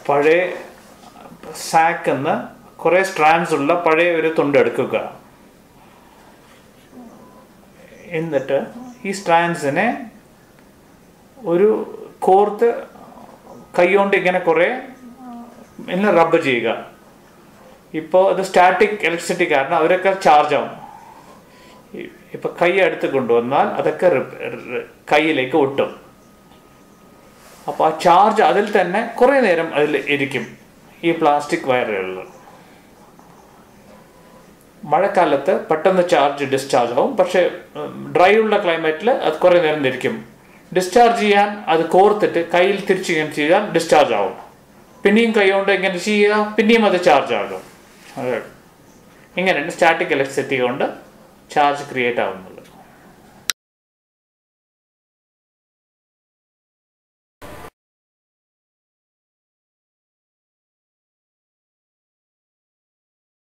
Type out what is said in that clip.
പഴയ സാക്കിൽ നിന്ന് കുറേ സ്ട്രാൻഡ്സ് ഉള്ള പഴയ ഒരു തുണ്ട് എടുക്കുക എന്നിട്ട് ഈ സ്ട്രാൻഡ്സിനെ ഒരു കോർത്ത് കൈകൊണ്ട് ഇങ്ങനെ കുറേ ഇങ്ങനെ റബ്ബ് ചെയ്യുക ഇപ്പോൾ അത് സ്റ്റാറ്റിക് ഇലക്ട്രിസിറ്റി കാരണം അവരൊക്കെ ചാർജ് ആവും ഇ- ഇപ്പൊ കൈ അടുത്ത് കൊണ്ടുവന്നാൽ അതൊക്കെ റിപ്- റി- കയ്യിലേക്ക് ഒട്ടും അപ്പോൾ ആ ചാർജ് അതിൽ തന്നെ കുറേ നേരം അതിൽ ഇരിക്കും ഈ പ്ലാസ്റ്റിക് വയറുകളിൽ മഴക്കാലത്ത് പെട്ടെന്ന് ചാർജ് ഡിസ്ചാർജ് ആവും പക്ഷേ ഡ്രൈ ഉള്ള ക്ലൈമറ്റിൽ അത് കുറേ നേരം ഇരിക്കും ഡിസ്ചാർജ് ചെയ്യാൻ അത് കോർത്തിട്ട് കയ്യിൽ തിരിച്ച് ഇങ്ങനെ ചെയ്താൽ ഡിസ്ചാർജ് ആവും പിന്നെയും കൈ കൊണ്ട് ഇങ്ങനെ ചെയ്യുക പിന്നെയും അത് ചാർജ് ആകും അതെ ഇങ്ങനെയാണ് സ്റ്റാറ്റിക് ഇലക്ട്രിസിറ്റി കൊണ്ട് ചാർജ് ക്രിയേറ്റ് ആവുന്നത്